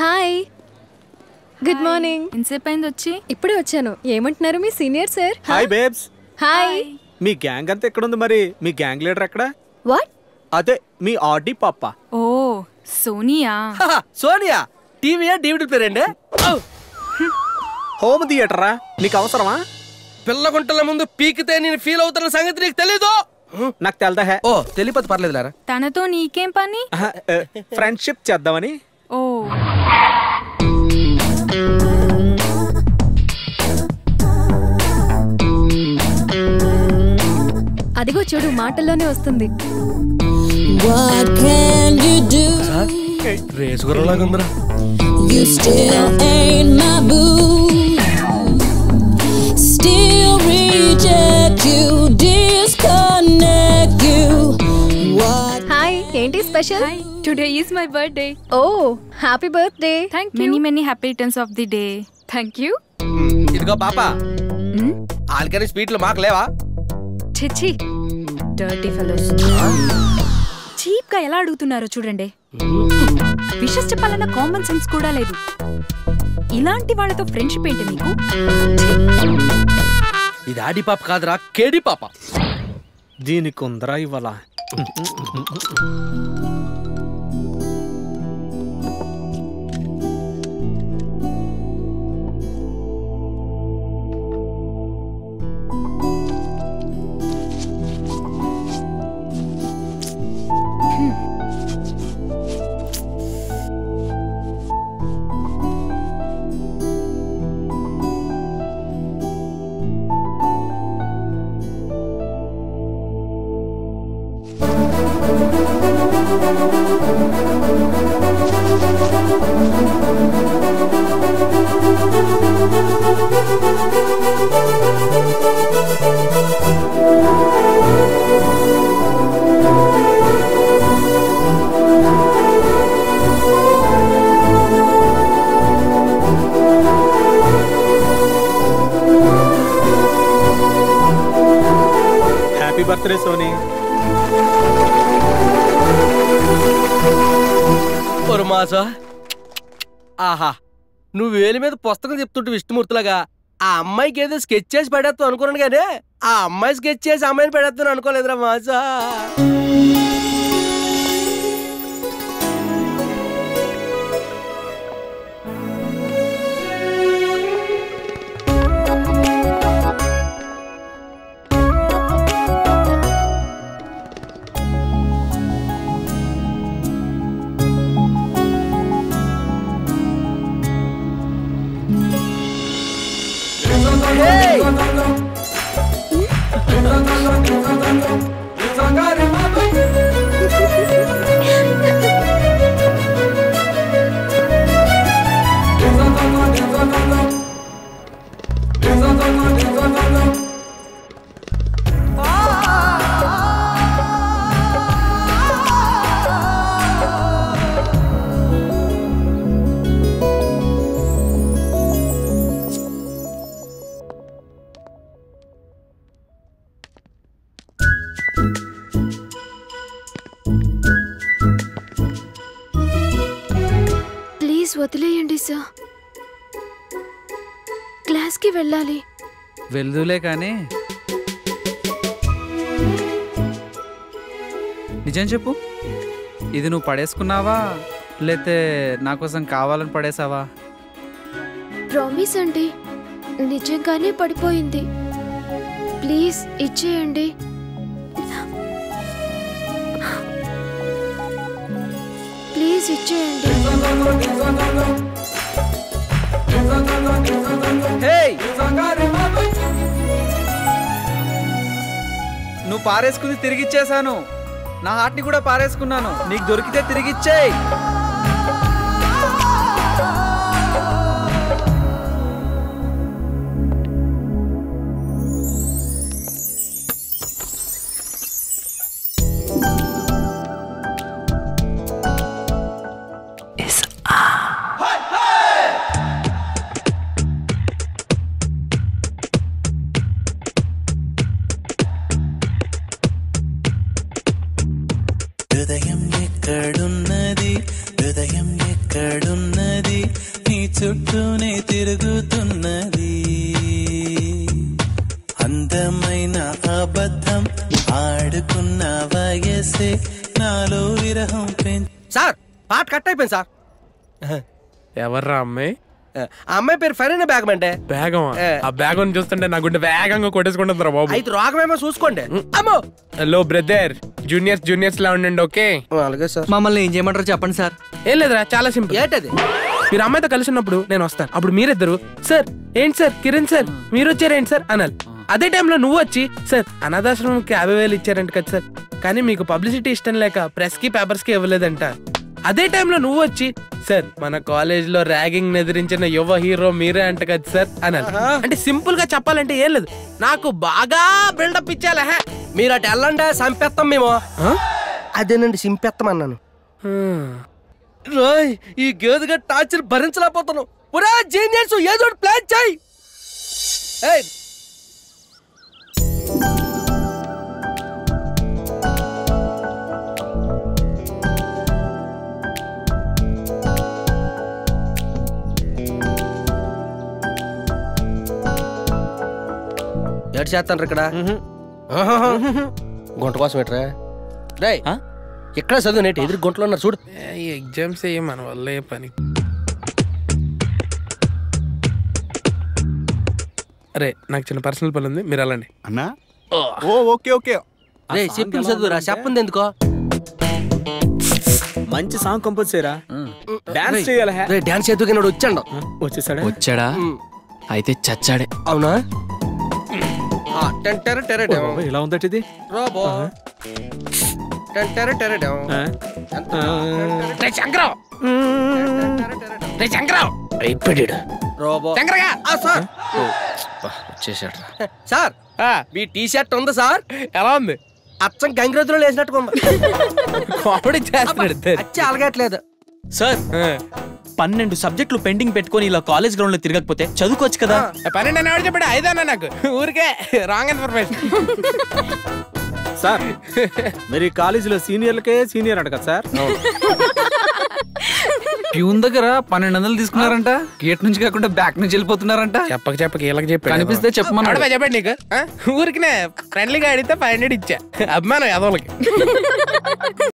Hi good morning ఎంతసేపు అయింది వచ్చి ఇప్పుడే వచ్చాను ఏమంటున్నారు మీ senior sir hi babes hi మీ గ్యాంగ్ అంతా ఎక్కడుంది మరి మీ గ్యాంగ్ లీడర్ ఎక్కడ వాట్ అదే మీ ఆర్డీ పాప ఓ సోనియా హహ, సోనియా టీవీయా డివిడీ పేరు అండి హోమ్ థియేటరా నీకు అవసరమా పిల్ల గుంటల ముందు పీకితే నేను ఫీల్ అవుతున్న సంగతి నీకు తెలీదు నాకు తెల్దా హే ఓ తెలియపోతే పర్లేదు లేరా తనతో నీకేం పని ఫ్రెండ్షిప్ చేద్దామని ఓ అదిగో చూడు మాటల్లోనే వస్తుంది What can you do? Race గుర్రలాగా ఉందిరా You still ain't my boo. Still reject you, disconnect you. What hi ఏంటి special hi today is my birthday oh happy birthday thank many many happy returns of the day thank you ఇదిగో పాప ఆల్కని స్వీట్లు మాకు లేవా చిచ్చి dirty fellows cheap గా ఎలా అడుగుతున్నారో చూడండి విషెస్ చెప్పాలన్న కామన్ సెన్స్ కూడా లేదు ఇలాంటి వాళ్ళతో ఫ్రెండ్షిప్ ఏంటి మీకు ఇది ఆడి పాప కాదురా కేడి పాప దీనికి ఉందరా ఇవాళ హ్యాపీ బర్త్డే సోనీ ఒక మాస ఆహా నువ్వు వేలి మీద పుస్తకం చెప్తుంటే విష్ణుమూర్తిలాగా ఆ అమ్మాయికి ఏదో స్కెచ్ చేసి పెడతావు అనుకున్నాను కానీ ఆ అమ్మాయి స్కెచ్ చేసి అమ్మాయిని పెడతాను అనుకోలేదురా మాసా ప్లీజ్ వదిలేయండి సార్ క్లాస్కి వెళ్ళాలి వెళ్దులే కానీ నిజం చెప్పు ఇది నువ్వు పడేసుకున్నావా లేతే నా కోసం కావాలని పడేసావా ప్రామిస్ అండి నిజంగానే పడిపోయింది ప్లీజ్ ఇచ్చేయండి ప్లీజ్ ఇచ్చేయండి హేయ్! నువ్వు పారేసుకుంది తిరిగిచ్చేసాను నా హార్ట్ని కూడా పారేసుకున్నాను నీకు దొరికితే తిరిగిచ్చేయ్ హృదయం ఎక్కడున్నది చుట్టూనే తిరుగుతున్నది అందమైన అబద్ధం ఆడుకున్న వయసే నాలో విరహం పెంచి సార్ పాట కట్ అయిపోయింది సార్ ఎవర్రా అమ్మాయి ఆ అమ్మాయి పేరు ఫరీనా బేగం అంటే వేగం ఏ. ఆ బ్యాగ్ చూస్తుంటే నా గుండె వేగంగా కొట్టేసుకుంటుందిరా బాబు అయితే రోగమేమో చూసుకోండి అమ్మో హలో బ్రదర్ జూనియర్స్ జూనియర్స్ లా ఉండండి ఓకే అలాగే సార్ మమ్మల్ని ఏం చేయమంటారు చెప్పండి సార్ ఏం లేదురా చాలా సింపుల్ ఏంటది మీరు అమ్మాయితో కలిసి ఉన్నప్పుడు నేను వస్తాను అప్పుడు మీరిద్దరు సార్ ఏంటి సార్ కిరణ్ సార్ మీరు వచ్చారేంటి సార్ అనాలి అదే టైంలో నువ్వు వచ్చి సార్ అనాథాశ్రమంకి యాభై వేలు ఇచ్చారంట కదా సార్ కానీ మీకు పబ్లిసిటీ ఇష్టం లేక ప్రెస్ కి పేపర్స్ కి ఇవ్వలేదంట అదే టైంలో నువ్వు వచ్చి సార్ మన కాలేజ్ లో ర్యాగింగ్ ఎదిరించిన యువ హీరో మీరే అంట కదా సార్ అనాలి అంటే సింపుల్ గా చెప్పాలంటే ఏం లేదు నాకు బాగా బిల్డప్ ఇచ్చాలే హే. మీరు అటు వెళ్ళండి సంపేస్తాం మేము ఆ? అదేనండి సింపేస్తాం అన్నాను హ్మ్. రాయ్ ఈ గేదెగా టార్చర్ భరించలేకపోతున్నాం పురా జీనియర్స్ ఏదో ఒకటి ప్లాన్ చేయి ఏయ్ ఏడు చేస్తాను ఇక్కడ ఆహాహా. గుంట కోసం ఎట్రా రేయ్ ఇక్కడ చదువు నేటి ఎదురు గుంటలో ఉన్నారు చూడు ఏ, ఈ ఎగ్జామ్స్ ఏ మన వల్ల ఏ పని అరే నాకు చిన్న పర్సనల్ పని ఉంది మీరు వెళ్ళండి అన్నా ఓ ఓకే ఓకే రే చెప్పింది చదువురా చెప్పింది ఎందుకో మంచి సాంగ్ కంపోజ్ చేయరా డాన్స్ చేయాలి హే. రే డాన్స్ ఎదుగుకి నాడు వచ్చాడు వచ్చేసాడా వచ్చాడా అయితే చచ్చాడే అవునా ఆ, టెన్ టెర టెర డెం. బాబోయ్, ఇలా ఉందట ఇది రాబో. టెన్ టెర టెర డెం. ఆ? ఎంత? రే శంకరావు రే శంకరావు అయిపోయాడు రాబో. శంకరగా ఆ, సార్ వచ్చేసాడు సార్ మీ టీ షర్ట్ ఉంది సార్ ఎలా ఉంది అచ్చం గంగిరెద్దులో వేసినట్టుగా ఉంది కామెడీ చేస్తున్నాడు ఇద్దరు. అచ్చి అలగట్లేదు సార్ ఆ. పన్నెండు సబ్జెక్టులు పెండింగ్ పెట్టుకొని ఇలా కాలేజ్ గ్రౌండ్ లో తిరగకపోతే చదువుకోవచ్చు కదా పన్నెండు అని ఎవడు చెప్పాడు ఐదన్నా నాకు ఊరికే రాంగ్ ఇన్ఫర్మేషన్ సార్ మీరు ఈ కాలేజీలో సీనియర్లకే సీనియర్ అంట కదా సార్ ప్యూన్ దగ్గర పన్నెండు వందలు తీసుకున్నారంట గేట్ నుంచి కాకుండా బ్యాక్ నుంచి వెళ్ళిపోతున్నారంట చెప్పక చెప్పక వీళ్ళకి చెప్పాడు కనిపిస్తే చెప్పమన్నాడు. ఎవడో చెప్పాడు నీకు ఆ? ఊరికినే ఫ్రెండ్లీగా అడిగితే ఫైవ్ హండ్రెడ్ ఇచ్చా అభిమానం యాదవులకి